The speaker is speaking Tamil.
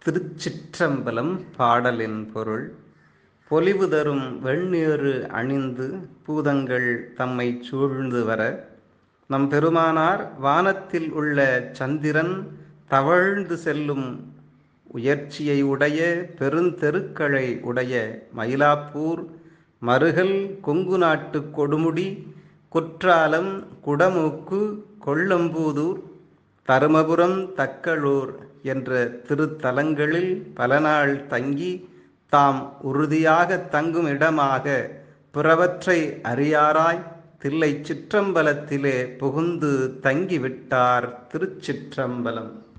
திருச்சிற்றம்பலம் பாடலின் பொருள் பொலிவு தரும் வெண்ணேறு அணிந்து பூதங்கள் தம்மை சூழ்ந்து வர நம் பெருமானார் வானத்தில் உள்ள சந்திரன் தவழ்ந்து செல்லும் உயர்ச்சியை உடைய பெருந்தெருக்களை உடைய மயிலாப்பூர் மருகல் கொங்கு நாட்டு கொடுமுடி குற்றாலம் குடமூக்கு கொள்ளம்பூதூர் தருமபுரம் தக்களூர் என்ற திருத்தலங்களில் பல நாள் தங்கி தாம் உறுதியாக தங்கும் இடமாக பிறவற்றை அறியாராய் தில்லை சிற்றம்பலத்திலே புகுந்து தங்கிவிட்டார் திருச்சிற்றம்பலம்